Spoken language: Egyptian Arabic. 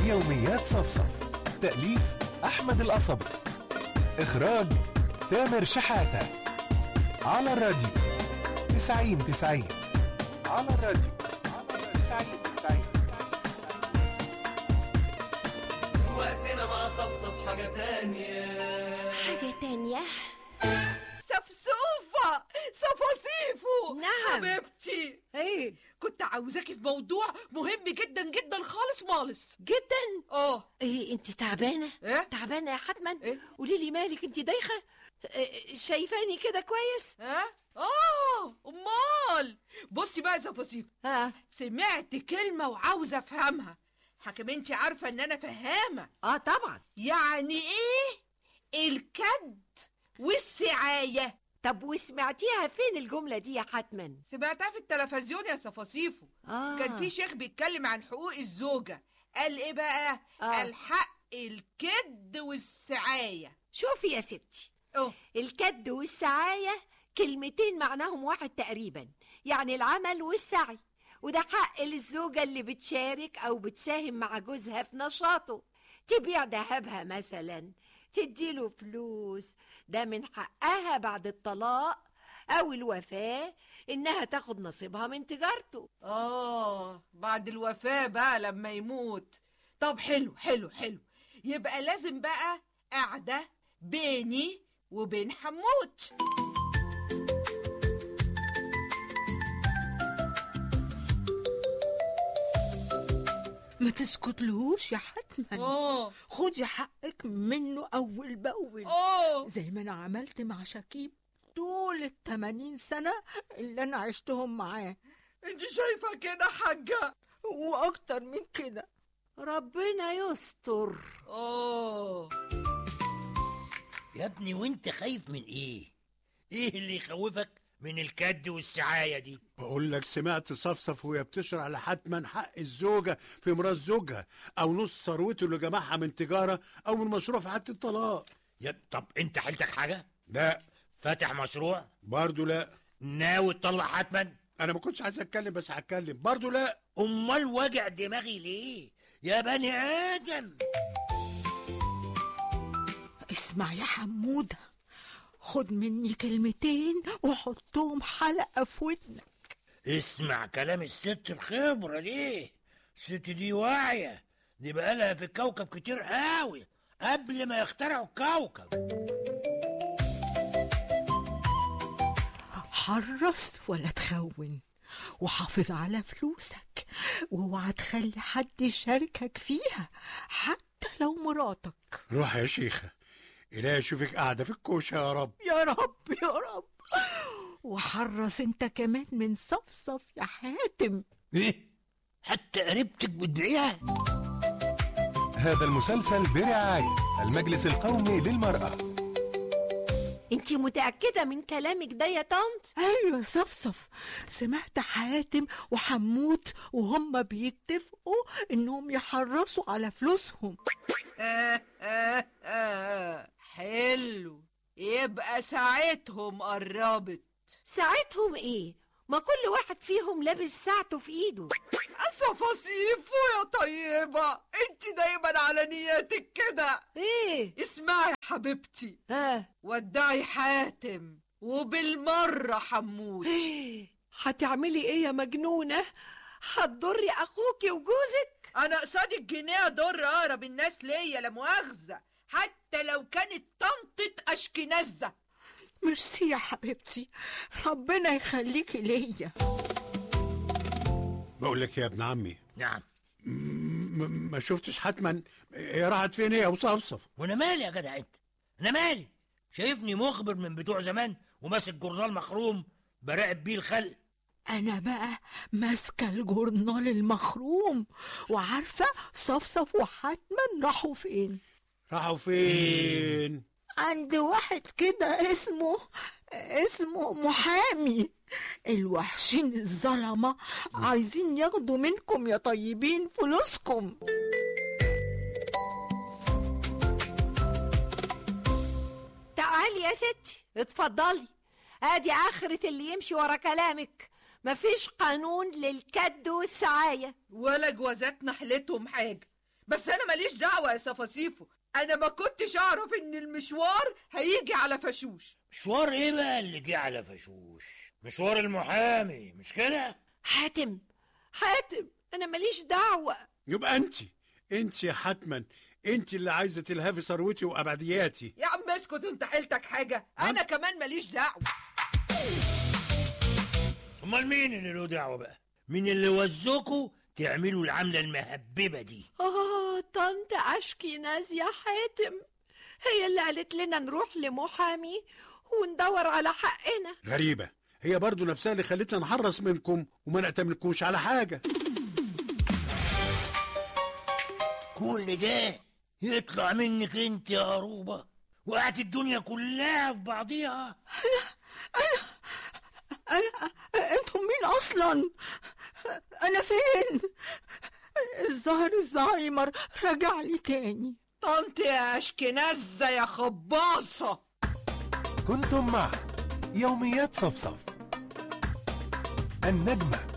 يوميات صفصف تأليف أحمد القصبي إخراج تامر شحاتة على الراديو تسعين تسعين على الراديو تسعين تسعين وقتنا مع صفصف حاجة تانية حاجة تانية سفسوفة صفاصيفو نعم. حبيبتي ايه كنت عاوزاكي في موضوع مهم جدا جدا خالص مالص جدا اه ايه انت تعبانة إيه؟ تعبانة يا حتما إيه؟ قولي لي مالك انت دايخة إيه، شايفاني كده كويس ها اه امال بصي بقى يا صفاصيفو اه سمعت كلمة وعاوزة افهمها حكم انت عارفة ان انا فهامة اه طبعا يعني ايه الكد والسعاية طب وسمعتيها فين الجملة دي يا حتما سمعتها في التلفزيون يا صفاصيفو آه. كان في شيخ بيتكلم عن حقوق الزوجة قال ايه بقى آه. الحق الكد والسعاية شوفي يا ستي اه الكد والسعاية كلمتين معناهم واحد تقريبا يعني العمل والسعي وده حق للزوجة اللي بتشارك أو بتساهم مع جوزها في نشاطه تبيع ذهبها مثلا تديله فلوس ده من حقها بعد الطلاق أو الوفاة إنها تاخد نصيبها من تجارته اه بعد الوفاة بقى لما يموت طب حلو حلو حلو يبقى لازم بقى قعدة بيني وبين حموت ما تسكتلهوش يا حتما اه خدي حقك منه أول بأول اه زي ما أنا عملت مع شكيب طول التمانين سنة اللي أنا عشتهم معاه انت شايفة كده حاجة وأكتر من كده ربنا يستر اه يا ابني وانت خايف من ايه ايه اللي يخوفك من الكد والسعاية دي بقول لك سمعت صفصف وهي بتشرح لحتما حق الزوجة في مرات زوجها أو نص ثروته اللي جمعها من تجارة أو من مشروع في حد الطلاق يا طب انت حيلتك حاجة لا فاتح مشروع برضو لا ناوي تطلع حتما أنا ما كنتش عايز أتكلم بس هتكلم برضو لا امال وجع دماغي ليه يا بني ادم اسمع يا حمودة خد مني كلمتين وحطهم حلقة في ودنك اسمع كلام الست الخبرة دي الست دي واعية دي بقالها في الكوكب كتير قوي قبل ما يخترعوا الكوكب حرص ولا تخون وحافظ على فلوسك واوعى تخلي حد يشاركك فيها حتى لو مراتك روح يا شيخة إلهي أشوفك قاعدة في الكوشة يا رب يا رب يا رب وحرص انت كمان من صفصف يا حاتم ايه حتى قريبتك بتبيعيها هذا المسلسل برعاية المجلس القومي للمرأة انت متأكدة من كلامك ده يا طنط ايوه يا صفصف سمعت حاتم وحموت وهم بيتفقوا انهم يحرصوا على فلوسهم آه آه آه. حلو يبقى ساعتهم قربت ساعتهم ايه ما كل واحد فيهم لابس ساعته في ايده صفاصيفو يا طيبة انت دايما على نياتك كده ايه اسمعي يا حبيبتي اه ودعي حاتم وبالمرة حموت هتعملي ايه يا مجنونة هتضري اخوكي وجوزك انا قصاد الجنيه دور اقرب الناس ليا لا مؤاخذة حتى لو كانت طنطة اشكنزة ميرسي يا حبيبتي ربنا يخليكي ليا بقول لك يا ابن عمي نعم م- ما شفتش حتما هي راحت فين هي وصفصف وانا مالي يا جدع انت انا مالي شايفني مخبر من بتوع زمان وماسك جورنال مخروم براقب بيه الخلق انا بقى ماسكه الجورنال المخروم وعارفه صفصف وحتما راحوا فين راحوا فين عند واحد كده اسمه اسمه محامي الوحشين الظلمة عايزين ياخدوا منكم يا طيبين فلوسكم تعالي يا ستي اتفضلي ادي اخرة اللي يمشي ورا كلامك مفيش قانون للكد والسعاية ولا جوازات نحلتهم حاجة بس انا ماليش دعوه يا صفاصيفو انا ما كنتش اعرف ان المشوار هيجي على فشوش مشوار ايه بقى اللي جه على فشوش مشوار المحامي مش كده حاتم حاتم انا ماليش دعوه يبقى انت انت يا حتما انت اللي عايزه تلهفي ثروتي وابعدياتي يا عم اسكت انت حيلتك حاجه انا كمان ماليش دعوه امال مين اللي له دعوه بقى مين اللي وزكوا تعملوا العمله المهببه دي اه طنط اشكيناز يا حاتم هي اللي قالت لنا نروح لمحامي وندور على حقنا غريبه هي برضو نفسها اللي خلتنا نحرص منكم وما نأتمنكوش على حاجه كل ده يطلع منك انت يا قروبه وقعت الدنيا كلها في بعضيها أنا أنتم مين أصلا؟ أنا فين؟ الظاهر الزهايمر رجع لي تاني طنط يا اشكنزه يا خباصه كنتم مع يوميات صفصف النجمة